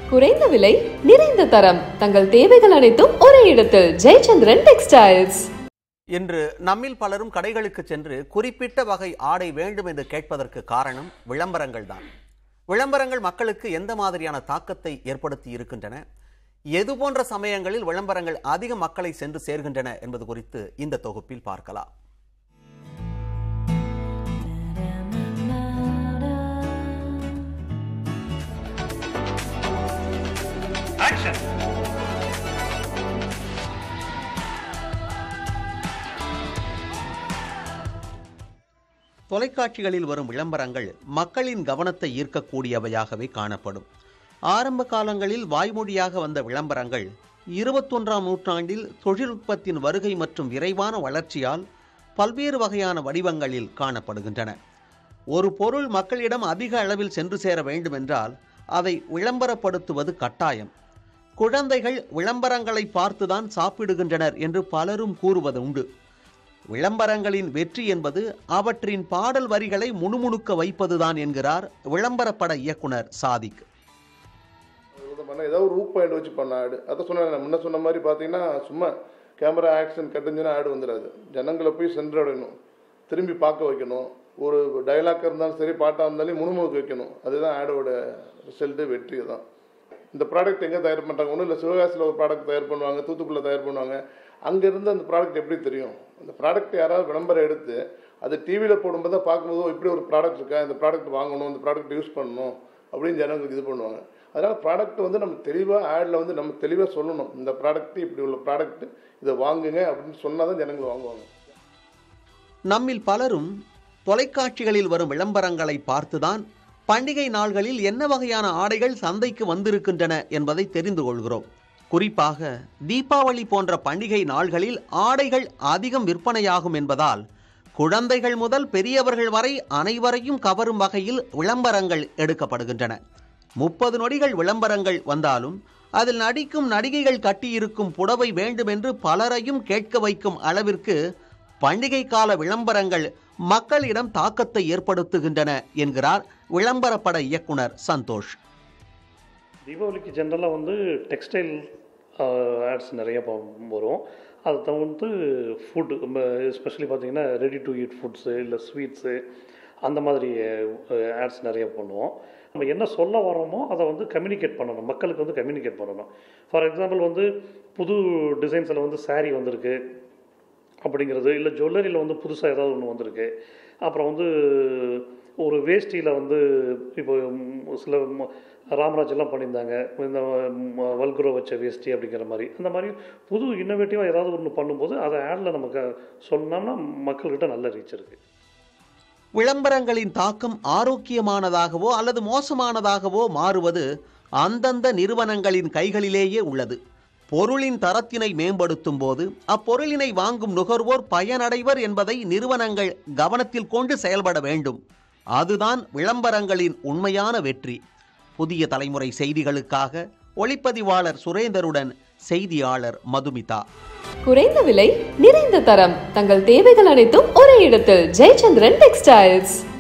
குறைந்த விலை நிறைந்த தரம் தங்கள் தேவைகள் அனைத்தும் ஒரே இடத்தில் ஜெயச்சந்திரன் டெக்ஸ்டைல்ஸ் இன்று நம்மில் பலரும் கடைகளுக்கு சென்று குறிப்பிட்ட வகை ஆடை வேண்டும் என்று கேட்பதற்கு காரணம் விளம்பரங்கள் தான் விளம்பரங்கள் மக்களுக்கு எந்த மாதிரியான தாக்கத்தை ஏற்படுத்தி இருக்கின்றன எது போன்ற சமயங்களில் விளம்பரங்கள் அதிக மக்களை சென்று சேர்கின்றன என்பது குறித்து இந்த தொகுப்பில் பார்க்கலாம் தொலைக்காட்சிகளில் வரும் விளம்பரங்கள் மக்களின் கவனத்தை ஈர்க்கக்கூடியவையாகவே காணப்படும் ஆரம்ப காலங்களில் வாய்மொழியாக வந்த விளம்பரங்கள் இருபத்தொன்றாம் நூற்றாண்டில் தொழில்நுட்பத்தின் வருகை மற்றும் விரைவான வளர்ச்சியால் பல்வேறு வகையான வடிவங்களில் காணப்படுகின்றன ஒரு பொருள் மக்களிடம் அதிக அளவில் சென்று சேர வேண்டுமென்றால் அதை விளம்பரப்படுத்துவது கட்டாயம் குழந்தைகள் விளம்பரங்களை பார்த்துதான் சாப்பிடுகின்றனர் என்று பலரும் கூறுவது உண்டு விளம்பரங்களின் வெற்றி என்பது அவற்றின் பாடல் வரிகளை முணுமுணுக்க வைப்பதுதான் என்கிறார் விளம்பரப்பட இயக்குனர் சாதிக் இது பண்ண ஏதோ ஒரு ஊக் பாயிண்ட் வச்சு பண்ண ஆடு அதை சொன்னேன் நான் முன்ன சொன்ன மாதிரி பார்த்தீங்கன்னா சும்மா கேமரா ஆக்ஷன் கட்டுஞ்சுன்னா ஆடு வந்துடாது ஜனங்களை போய் சென்றடையணும் திரும்பி பார்க்க வைக்கணும் ஒரு டைலாக் இருந்தாலும் சரி பாட்டாக இருந்தாலும் முணுமுணுக்க வைக்கணும் அதுதான் ஆடோட ரிசல்ட்டு வெற்றி தான் இந்த ப்ராடக்ட் எங்கே தயார் பண்ணுறாங்க ஒன்றும் இல்லை சிவகாசியில் ஒரு ப்ராடக்ட் தயார் பண்ணுவாங்க தூத்துக்குடியில் தயார் பண்ணுவாங்க அங்கேருந்து அந்த ப்ராடக்ட் எப்படி தெரியும் அந்த ப்ராடக்ட் யாராவது விளம்பரம் எடுத்து அது டிவியில் போடும்போது தான் பார்க்கும்போது "ஓ, இப்படி ஒரு ப்ராடக்ட் இருக்கா இந்த ப்ராடக்ட் வாங்கணும் இந்த ப்ராடக்ட் யூஸ் பண்ணணும் அப்படின்னு ஜனங்களுக்கு இது பண்ணுவாங்க அதனால் ப்ராடக்ட் வந்து நம்ம தெளிவாக ஆடில் வந்து நம்ம தெளிவாக சொல்லணும் இந்த ப்ராடக்ட் இப்படி உள்ள ப்ராடக்ட் இதை வாங்குங்க அப்படின்னு சொன்னால் தான் ஜனங்கள் வாங்குவாங்க நம்மில் பலரும் தொலைக்காட்சிகளில் வரும் விளம்பரங்களை பார்த்துதான் பண்டிகை நாள்களில் என்ன வகையான ஆடைகள் சந்தைக்கு வந்திருக்கின்றன என்பதை தெரிந்து கொள்கிறோம் குறிப்பாக தீபாவளி போன்ற பண்டிகை நாள்களில் ஆடைகள் அதிகம் விற்பனையாகும் என்பதால் குழந்தைகள் முதல் பெரியவர்கள் வரை அனைவரையும் கவரும் வகையில் விளம்பரங்கள் எடுக்கப்படுகின்றன முப்பது நொடிகள் விளம்பரங்கள் வந்தாலும் அதில் நடிக்கும் நடிகைகள் கட்டியிருக்கும் புடவை வேண்டுமென்று பலரையும் கேட்க வைக்கும் அளவிற்கு பண்டிகை கால விளம்பரங்கள் மக்களிடம் தாக்கத்தை ஏற்படுத்துகின்றன என்கிறார் விளம்பரப்பட இயக்குனர் சந்தோஷ் தீபாவளிக்கு ஜென்ரலாக வந்து டெக்ஸ்டைல் ஆட்ஸ் நிறைய ப- வரும் அதை தவிர்த்து ஃபுட்டு எஸ்பெஷலி பார்த்தீங்கன்னா ரெடி டு ஈட் ஃபுட்ஸு இல்லை ஸ்வீட்ஸு அந்த மாதிரி ஆட்ஸ் நிறைய பண்ணுவோம் நம்ம என்ன சொல்ல வரோமோ அதை வந்து கம்யூனிகேட் பண்ணணும் மக்களுக்கு வந்து கம்யூனிகேட் பண்ணணும் ஃபார் எக்ஸாம்பிள் வந்து புது டிசைன்ஸில் வந்து saree வந்திருக்கு அப்படிங்கிறது இல்லை ஜுவல்லரியில் வந்து புதுசாக ஏதாவது ஒன்று வந்திருக்கு அப்புறம் வந்து ஒரு வேஷ்டியில் வந்து இப்போ ம், சில ம- ராமராஜ் எல்லாம் பண்ணியிருந்தாங்க இந்த ம், வல்குரோ வச்ச வேஷ்டி அப்படிங்கிற மாதிரி அந்த மாதிரி புது இன்னோவேட்டிவாக ஏதாவது ஒன்று பண்ணும்போது அதை ஆடில் நமக்கு சொன்னோம்னா மக்கள்கிட்ட நல்ல ரீச் இருக்குது விளம்பரங்களின் தாக்கம் ஆரோக்கியமானதாகவோ அல்லது மோசமானதாகவோ மாறுவது அந்தந்த நிறுவனங்களின் கைகளிலேயே உள்ளது பொருளின் தரத்தினை மேம்படுத்தும் போது அப்பொருளினை வாங்கும் நுகர்வோர் பயனடைவர் என்பதை நிறுவனங்கள் கவனத்தில் கொண்டு செயல்பட வேண்டும் அதுதான் விளம்பரங்களின் உண்மையான வெற்றி புதிய தலைமுறை செய்திகளுக்காக ஒளிப்பதிவாளர் சுரேந்தருடன் செய்தியாளர் மதுமிதா குறைந்த விலை நிறைந்த தரம் தங்கள் தேவைகள் அனைத்தும் ஒரே இடத்தில் ஜெயச்சந்திரன் டெக்ஸ்டைல்ஸ்